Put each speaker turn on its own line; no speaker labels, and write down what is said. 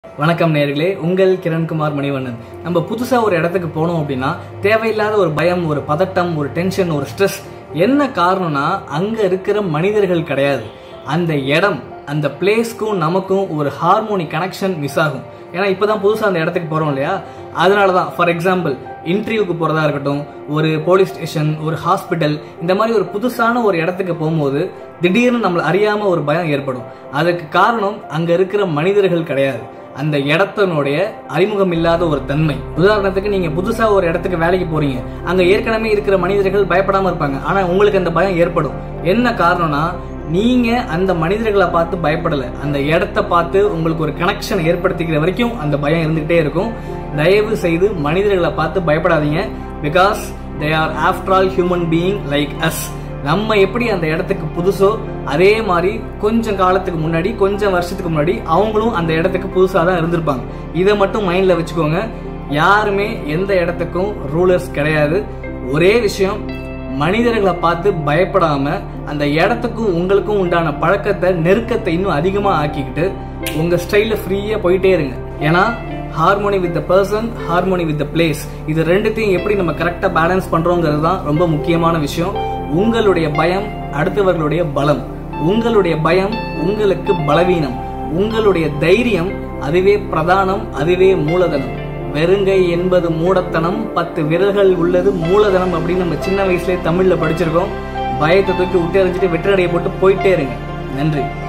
வணக்கம் நேர்களே உங்கள் கிரண்குமார் மணிவண்ணன் நம்ம புதுசா ஒரு இடத்துக்கு போனோம் அப்படின்னா தேவையில்லாத ஒரு பயம் ஒரு பதட்டம் ஒரு டென்ஷன் ஒரு ஸ்ட்ரெஸ் என்ன காரணம்னா அங்க இருக்கிற மனிதர்கள் கிடையாது அந்த இடம் அந்த பிளேஸ்க்கும் நமக்கும் ஒரு ஹார்மோனி கனெக்ஷன் மிஸ் ஆகும் ஏன்னா இப்பதான் புதுசா அந்த இடத்துக்கு போறோம் இல்லையா அதனால தான் ஃபார் எக்ஸாம்பிள் இன்டர்வியூக்கு போறதா இருக்கட்டும் ஒரு போலீஸ் ஸ்டேஷன் ஒரு ஹாஸ்பிட்டல் இந்த மாதிரி ஒரு புதுசான ஒரு இடத்துக்கு போகும்போது திடீர்னு நம்மள அறியாம ஒரு பயம் ஏற்படும் அதுக்கு காரணம் அங்க இருக்கிற மனிதர்கள் கிடையாது அந்த இடத்தினுடைய அறிமுகம் இல்லாத ஒரு தன்மை உதாரணத்துக்கு நீங்க புதுசா ஒரு இடத்துக்கு வேலைக்கு போறீங்க அங்க ஏற்கனவே இருக்கிற மனிதர்கள் பயப்படாம இருப்பாங்க ஆனா உங்களுக்கு அந்த பயம் ஏற்படும் என்ன காரணம்னா நீங்க அந்த மனிதர்களை பார்த்து பயப்படல அந்த இடத்த பார்த்து உங்களுக்கு ஒரு கனெக்ஷன் ஏற்படுத்திக்கிற வரைக்கும் அந்த பயம் இருந்துகிட்டே இருக்கும் தயவு செய்து மனிதர்களை பார்த்து பயப்படாதீங்க because they are after all human being like us நம்ம எப்படி அந்த இடத்துக்கு புதுசோ அதே மாதிரி கொஞ்சம் காலத்துக்கு முன்னாடி கொஞ்சம் வருஷத்துக்கு முன்னாடி அவங்களும் அந்த இடத்துக்கு புதுசாக தான் இருந்திருப்பாங்க இதை மட்டும் மைண்டில் வச்சுக்கோங்க யாருமே எந்த இடத்துக்கும் ரூலர்ஸ் கிடையாது ஒரே விஷயம் மனிதர்களை பார்த்து பயப்படாம அந்த இடத்துக்கும் உங்களுக்கும் உண்டான பழக்கத்தை நெருக்கத்தை இன்னும் அதிகமாக ஆக்கிக்கிட்டு உங்க ஸ்டைல ஃப்ரீயா போயிட்டே இருங்க ஏன்னா harmony with the person harmony with the place இது ரெண்டுத்தையும் எப்படி நம்ம கரெக்டா பேலன்ஸ் பண்றோங்கிறது தான் ரொம்ப முக்கியமான விஷயம் உங்களுடைய பயம் அடுத்தவர்களுடைய பலம் உங்களுடைய பயம் உங்களுக்கு பலவீனம் உங்களுடைய தைரியம் அதுவே பிரதானம் அதுவே மூலதனம் வெறுங்கை என்பது மூடத்தனம் பத்து விரல்கள் உள்ளது மூலதனம் அப்படின்னு நம்ம சின்ன வயசுலேயே தமிழ்ல படிச்சிருக்கோம் பயத்தை தூக்கி விட்டு எறிஞ்சிட்டு வெற்றிநடையை போட்டு போயிட்டே இருங்க நன்றி